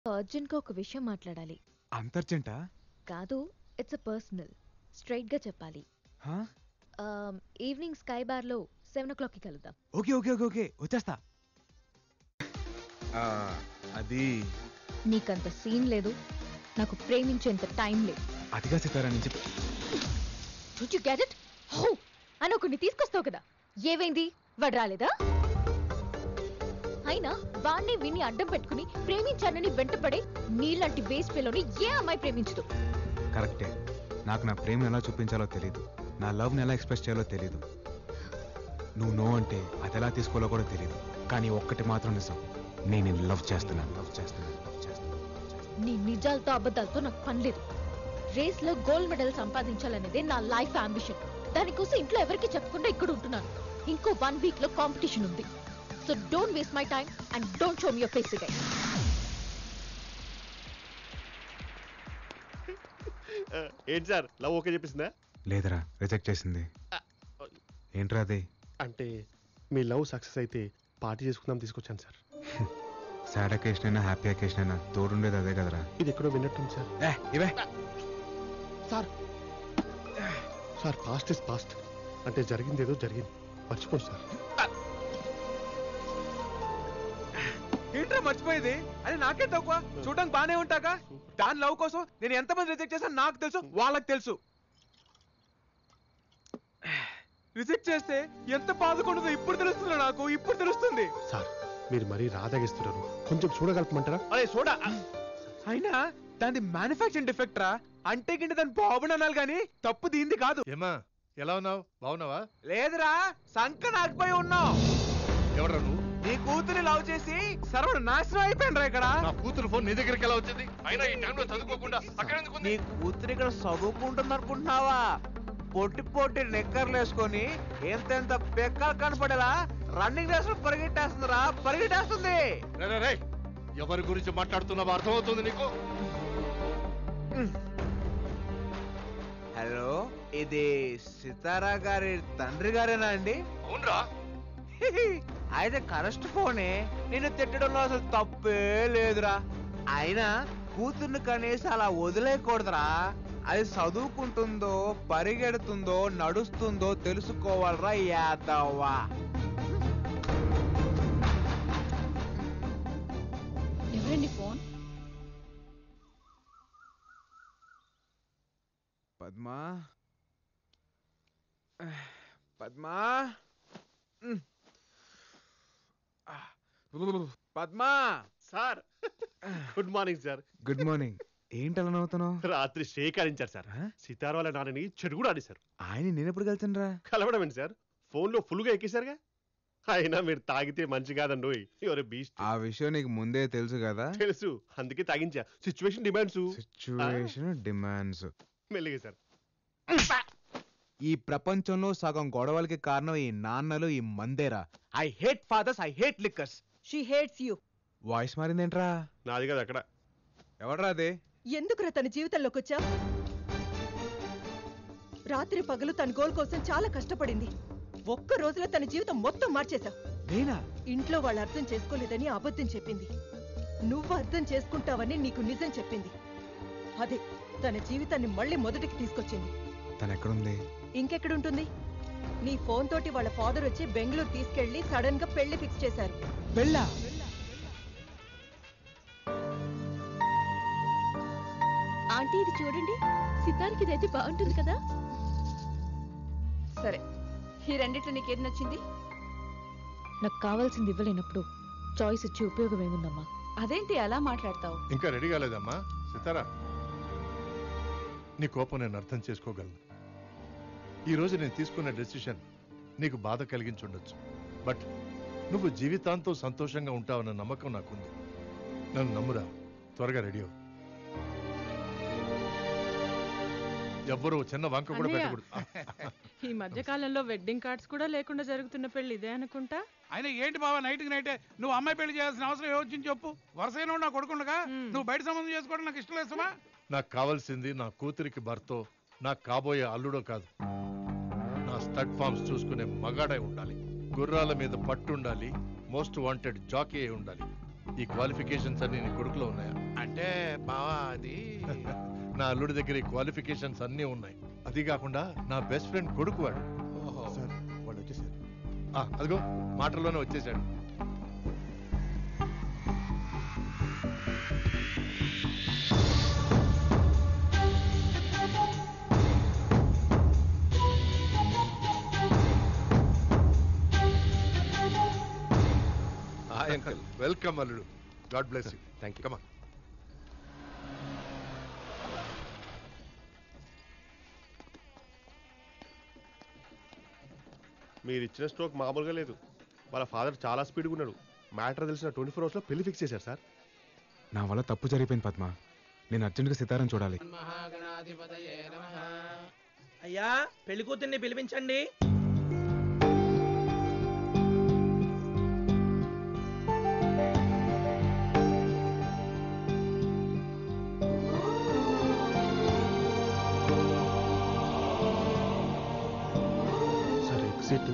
అర్జున్గా ఒక విషయం మాట్లాడాలి అంత అర్జెంటా కాదు ఇట్స్ అ పర్సనల్ స్ట్రైట్గా చెప్పాలి హా? ఈవినింగ్ స్కై బార్లో సెవెన్ ఓ క్లాక్కి కలుద్దాం ఓకే ఓకే ఓకే ఓకే వచ్చేస్తా ఆ, అది నీకంత సీన్ లేదు నాకు ప్రేమించేంత టైం లేదు అతిగా సితారా నుంచి డు యు గెట్ ఇట్ హో అని ఒకరిని తీసుకొస్తావు కదా ఏవైంది వాడు రాలేదా అయినా వాణ్ణి విని అడ్డం పెట్టుకుని ప్రేమించానని వెంటపడే నీలాంటి బేస్ పిల్లని ఏ అమ్మాయి ప్రేమించదు కరెక్టే నాకు నా ప్రేమ ఎలా చూపించాలో తెలియదు నా లవ్ని ఎలా ఎక్స్ప్రెస్ చేయాలో తెలియదు నువ్వు నో అంటే అది ఎలా తీసుకోవాలో కూడా తెలియదు కానీ ఒక్కటి మాత్రం నిజం నేను నిన్ను లవ్ చేస్తున్నాను లవ్ చేస్తున్నాను లవ్ చేస్తున్నాను నీ నిజాలతో అబద్ధాలతో నాకు పని లేదు రేస్ లో గోల్డ్ మెడల్ సంపాదించాలనేదే నా లైఫ్ అంబిషన్ దానికోసం ఇంట్లో ఎవరికి చెప్పకుండా ఇక్కడ ఉంటున్నాను ఇంకో వన్ వీక్ లో కాంపిటీషన్ ఉంది so don't waste my time and don't show me your face again ఏంటి సార్ లవ్ ఓకే చెప్పేసిందా లేదరా రిజెక్ట్ చేసింది ఏంట్రా అది అంటే మీ లవ్ సక్సెస్ అయితే పార్టీ చేసుకుందాం తీసుకొచ్చాను సార్ సాడ్ అకేషన్ అయినా హ్యాపీ అకేషన్ అయినా తోడుండేది అదే కదరా ఇది ఎక్కడో విన్నట్టుంది సార్ ఏ ఇవే sir sir past is past అంటే జరిగింది ఏదో జరిగింది మర్చిపోండి సార్ ఏంట్రా మర్చిపోయేది అది నాకే తక్కువ చూడడానికి బానే ఉంటాగా దాని లవ్ కోసం నేను ఎంతమంది రిజెక్ట్ చేశాను నాకు తెలుసు వాళ్ళకి తెలుసు రిజెక్ట్ చేస్తే ఎంత బాధకుంటుందో ఇప్పుడు తెలుస్తుంది నాకు ఇప్పుడు తెలుస్తుంది సార్ మీరు మరీ రాదాగిస్తున్నారు కొంచెం చూడగలపమంటారా అరే చూడ అయినా దాని మ్యానుఫాక్చరింగ్ డిఫెక్ట్ రా అంటే గింటే దాని బాబుని అనాలి కానీ తప్పు దీంది కాదు ఏమా ఎలా ఉన్నావు బాగున్నావా లేదురా సంక నాకుపోయి ఉన్నావు ఎవడ్రా నువ్వు నీ కూతురి లవ్ చేసి సర్వడు నాశనం అయిపోయినరా ఇక్కడ నా కూతురు ఫోన్ నీ దగ్గరికి ఎలా వచ్చింది అయినా ఈ టైంలో చదువుకోకుండా అక్కడ ఎందుకు ఉంది? నీ కూతురు ఇక్కడ చదువుకుంటుంది అనుకుంటున్నావా పొట్టి పొట్టి నెక్కర్లు వేసుకొని ఎంతెంత పెక్కలు కనపడేలా రన్నింగ్ రేస్ పరిగెట్టేస్తుందిరా పరిగెట్టేస్తుంది రే, రే, రే. ఎవరి గురించి మాట్లాడుతున్నావో అర్థమవుతుంది నీకు హలో ఇది సితారా గారి తండ్రి గారేనా అండి అవునరా అయితే కరెస్ట్ ఫోనే నిన్ను తిట్టడంలో అసలు తప్పే లేదురా అయినా కూతుర్ని కనీసం అలా వదిలేయకూడదురా అది చదువుకుంటుందో పరిగెడుతుందో నడుస్తుందో తెలుసుకోవాలరా యాదవ్వా ఎవరండి ఫోన్ పద్మా పద్మా ఉమ్. ఆ. Padma sir good morning sir good morning ఏంటి అలా నవ్వుతున్నావు రాత్రి షేకారించారు సార్ ఆ? సితార్ వాళ్ళ నాన్నని చెడు కూడా ఆడేశారు ఆయన నేను ఎప్పుడు కలిసాను కలవడం ఏంటి సార్ ఫోన్లో ఫుల్గా ఎక్కేశారుగా అయినా మీరు తాగితే మంచి కాదండి ఎవరు బీస్ట్ ఆ విషయం నీకు ముందే తెలుసు కదా తెలుసు అందుకే తాగించా సిచ్యువేషన్ డిమాండ్స్ సిచ్యువేషన్ డిమాండ్స్ మెల్లిగా సార్ ఈ ప్రపంచంలో సగం గొడవలకి కారణం ఈ నాన్నలు ఈ మందేరా I hate fathers I hate liquors she hates you voice మారిందేంట్రా నాది కదా అక్కడ ఎవడ్రా అది ఎందుకురా తన జీవితంలోకి వచ్చా రాత్రి పగలు తన గోల్ కోసం చాలా కష్టపడింది ఒక్క రోజులో తన జీవితం మొత్తం మార్చేశావు నేనా ఇంట్లో వాళ్ళు అర్థం చేసుకోలేదని అబద్ధం చెప్పింది నువ్వు అర్థం చేసుకుంటావని నీకు నిజం చెప్పింది అదే తన జీవితాన్ని మళ్ళీ మొదటికి తీసుకొచ్చింది తను ఎక్కడుంది ఇంకెక్కడుంటుంది నీ ఫోన్ తోటి వాళ్ళ ఫాదర్ వచ్చి బెంగళూరు తీసుకెళ్లి సడన్ గా పెళ్లి ఫిక్స్ చేశారు వెళ్ళా ఆంటీ ఇది చూడండి సితార్కి ఇదైతే బాగుంటుంది కదా సరే ఈ రెండిట్లో నీకేది నచ్చింది నాకు కావాల్సింది ఇవ్వలేనప్పుడు చాయిస్ ఇచ్చి ఉపయోగం ఏముందమ్మా అదేంటి అలా మాట్లాడతావు ఇంకా రెడీ కాలేదమ్మా సితారా నీ కోపం నేను అర్థం చేసుకోగలను ఈ రోజు నేను తీసుకున్న డెసిషన్ నీకు బాధ కలిగించుండొచ్చు బట్ నువ్వు జీవితాంతం సంతోషంగా ఉంటావన్న నమ్మకం నాకుంది నన్ను నమ్మురా త్వరగా రెడీ అవ్వు ఎవ్వరూ చిన్న వంక కూడా అన్నయ్య. పెట్టకూడదు ఈ మధ్య కాలంలో వెడ్డింగ్ కార్డ్స్ కూడా లేకుండా జరుగుతున్న పెళ్లి ఇదే అనుకుంటా అయినా ఏంటి బావా నైట్కి నైటే నువ్వు అమ్మాయి పెళ్లి చేయాల్సిన అవసరం ఏమొచ్చింది చెప్పు వరుసైన నా కొడుకుండగా మ్మ్. నువ్వు బయట సంబంధం చేసుకోవడం నాకు ఇష్టం లేదమ్మా నాకు కావాల్సింది నా కూతురికి భర్తో నాకు కాబోయే అల్లుడో కాదు నా స్టడ్ ఫార్మ్స్ చూసుకునే మగాడై ఉండాలి గుర్రాల మీద పట్టు ఉండాలి మోస్ట్ వాంటెడ్ జాకీ అయి ఉండాలి ఈ క్వాలిఫికేషన్స్ అన్ని నీ కొడుకులో ఉన్నాయా అంటే బావా అది నా అల్లుడి దగ్గర ఈ క్వాలిఫికేషన్స్ అన్నీ ఉన్నాయి అది కాకుండా నా బెస్ట్ ఫ్రెండ్ కొడుకు వాడు ఓహో సార్ వాళ్ళు వచ్చేసారు ఆ, అదిగో మాటల్లోనే వచ్చేసాడు హాయ్ అంకుల్ వెల్కమ్ అల్లుడు god bless you thank you కమా మీరు ఇచ్చిన స్ట్రోక్ మామూలుగా లేదు వాళ్ళ ఫాదర్ చాలా స్పీడ్గా ఉన్నాడు మ్యాటర్ తెలిసిన ట్వంటీ ఫోర్ అవర్స్లో పెళ్లి ఫిక్స్ చేశారు సార్ నా వల్ల తప్పు జరిగిపోయింది పద్మ నేను అర్జెంటుగా సితారం చూడాలి అయ్యా పెళ్లి కూతుర్ని పిలిపించండి సార్ ఎగ్జిట్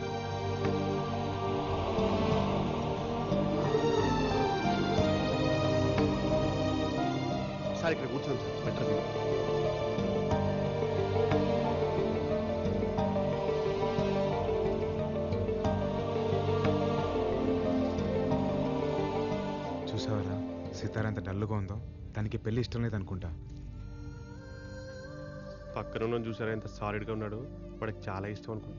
సార్ ఇక్కడ కూర్చోండి సార్ బెటర్ వ్యూ. చూసావరా సితార ఎంత డల్గా ఉందో తనకి పెళ్లి ఇష్టం లేదనుకుంటా పక్కన ఉన్న చూసారా ఎంత సాలిడ్గా ఉన్నాడు వాడికి చాలా ఇష్టం అనుకుంటా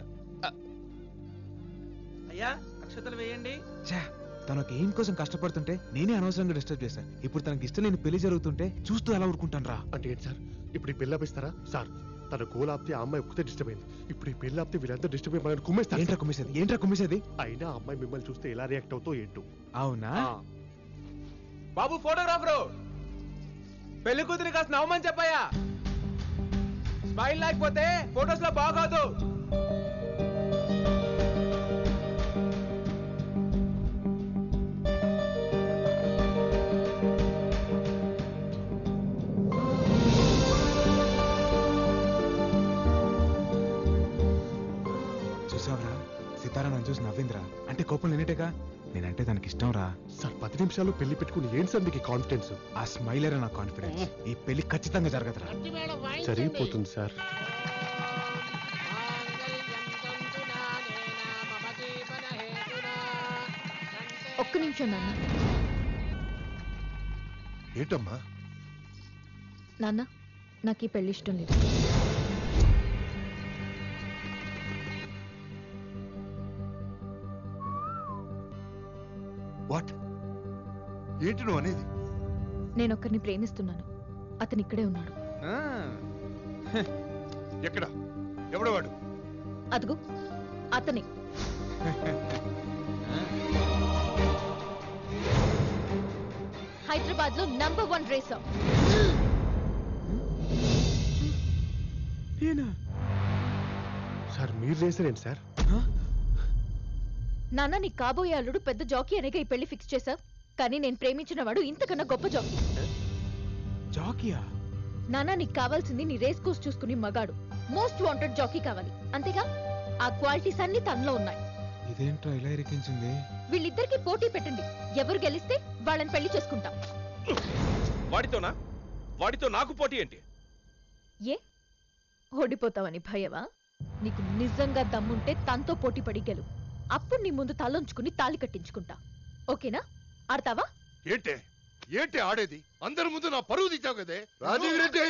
అయ్యా అక్షతలు వేయండి ఛా, తను ఒక ఎయిమ్ కోసం కష్టపడుతుంటే నేనే అనవసరంగా డిస్టర్బ్ చేశాను ఇప్పుడు తనకి ఇష్టం లేని పెళ్లి జరుగుతుంటే చూస్తూ ఎలా ఊరుకుంటాను రా అంటే ఏంటి సార్ ఇప్పుడు ఈ పెళ్ళి ఆపిస్తారా సార్ తన గోల్ ఆపితే ఆ అమ్మాయి ఒక్కతే డిస్టర్బ్ అయింది ఇప్పుడు ఈ పెళ్ళి ఆపితే వీళ్ళంతా డిస్టర్బ్ అయిపోయిన కుమ్మేస్తారు ఏంట్రా కుమ్మేసేది ఏంట్రా కుమ్మేసేది అయినా ఆ అమ్మాయి మిమ్మల్ని చూస్తే ఎలా రియాక్ట్ అవుతో ఏంటో అవునా బాబు ఫోటోగ్రాఫరు పెళ్లి కూతురి కాస్త నవ్వమని చెప్పయ్యా స్మైల్ లేకపోతే ఫొటోస్ లో బాగోదు చూసావరా సితారా నన్ను చూసి నవ్విందిరా అంటే కోపం లేనట్టేగా నేనంటే తనకి ఇష్టం రా సార్ పది నిమిషాల్లో పెళ్లి పెట్టుకుని ఏంటి సార్ మీకు కాన్ఫిడెన్స్ ఆ స్మైలరే నా కాన్ఫిడెన్స్ ఈ పెళ్లి ఖచ్చితంగా జరగదురా జరిగిపోతుంది సార్ ఒక్క నిమిషం నాన్న ఏంటమ్మా నాన్న నాకు ఈ పెళ్లి ఇష్టం లేదు వాట్ ఏంటి నువ్వు అనేది నేను ఒక్కరిని ప్రేమిస్తున్నాను అతను ఇక్కడే ఉన్నాడు ఎక్కడ ఎవడు వాడు అదుగు అతనే హైదరాబాద్ లో నంబర్ వన్ రేసర్ సార్ మీరు చేశారేంటి సార్ నాన్న నీ కాబోయే అల్లుడు పెద్ద జాకీ అనేగా ఈ పెళ్లి ఫిక్స్ చేశావు కానీ నేను ప్రేమించిన వాడు ఇంతకన్నా గొప్ప జాకీ జాకియా నాన్న నీకు కావాల్సింది నీ రేస్ కోర్స్ చూసుకుని మగాడు మోస్ట్ వాంటెడ్ జాకీ కావాలి అంతేగా ఆ క్వాలిటీస్ అన్ని తనలో ఉన్నాయి ఇదేంట్రా ఇలా ఇరికించింది వీళ్ళిద్దరికి పోటీ పెట్టండి ఎవరు గెలిస్తే వాళ్ళని పెళ్లి చేసుకుంటాం వాడితోనా వాడితో నాకు పోటీ ఏంటి ఏ ఓడిపోతావని భయవా నీకు నిజంగా దమ్ముంటే తనతో పోటీ పడి గెలు అప్పుడు నీ ముందు తలొంచుకుని తాళి కట్టించుకుంటా ఓకేనా ఆడతావా ఏంటే ఏంటి ఆడేది అందరి ముందు నా పరువు తీసావు కదే రాజీవ్ రెడ్డి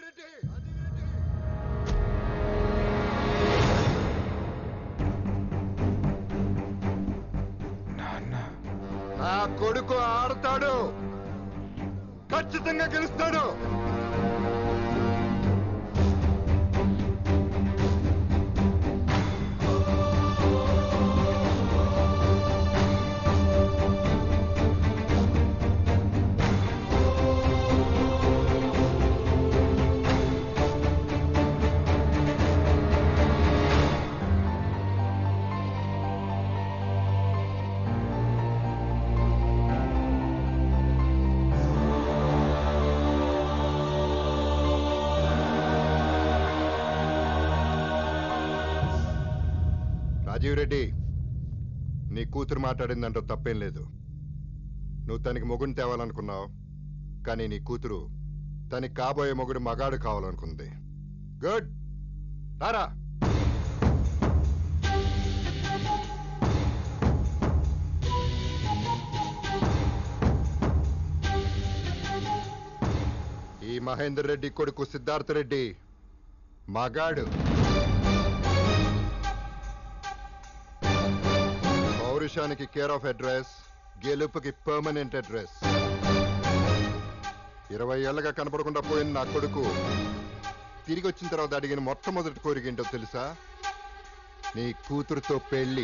నాన్న నా కొడుకు ఆడతాడు ఖచ్చితంగా గెలుస్తాడు రాజీవ్ రెడ్డి నీ కూతురు మాట్లాడిందంటూ తప్పేం లేదు నువ్వు తనకి మొగుని తేవాలనుకున్నావు కానీ నీ కూతురు తనకి కాబోయే మొగుడు మగాడు కావాలనుకుంది గుడ్ రారా ఈ మహేందర్ రెడ్డి కొడుకు సిద్ధార్థ రెడ్డి మగాడు పౌరుషానికి కేర్ ఆఫ్ అడ్రస్ గెలుపుకి పర్మనెంట్ అడ్రస్ ఇరవై ఏళ్ళగా కనపడకుండా పోయిన నా కొడుకు తిరిగి వచ్చిన తర్వాత అడిగిన మొట్టమొదటి కోరిక ఏంటో తెలుసా నీ కూతురుతో పెళ్లి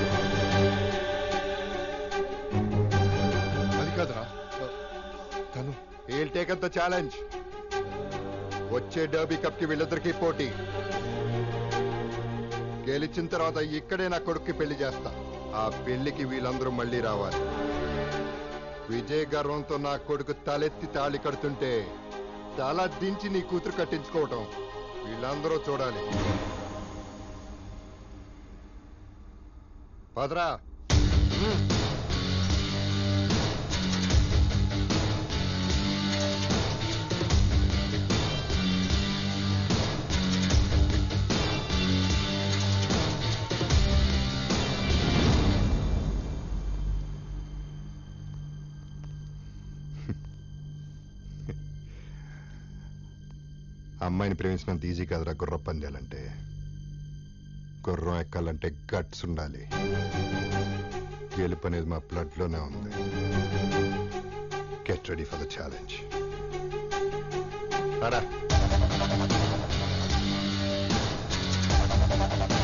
అది కాదురా తను హీల్ టేక్ ద ఛాలెంజ్ వచ్చే డర్బీ కప్ కి వీళ్ళిద్దరికీ పోటీ గెలిచిన తర్వాత ఇక్కడే నా కొడుక్కి పెళ్లి చేస్తా ఆ పెళ్లికి వీళ్ళందరూ మళ్ళీ రావాలి విజయ గర్వంతో నా కొడుకు తలెత్తి తాళి కడుతుంటే తల దించి నీ కూతురు కట్టించుకోవటం వీళ్ళందరూ చూడాలి పదరా అమ్మాయిని ప్రేమించినంత ఈజీ కాదురా గుర్ర పందాలంటే గుర్రం ఎక్కాలంటే గట్స్ ఉండాలి గెలుపు అనేది మా బ్లడ్ లోనే ఉంది get ready for the challenge రారా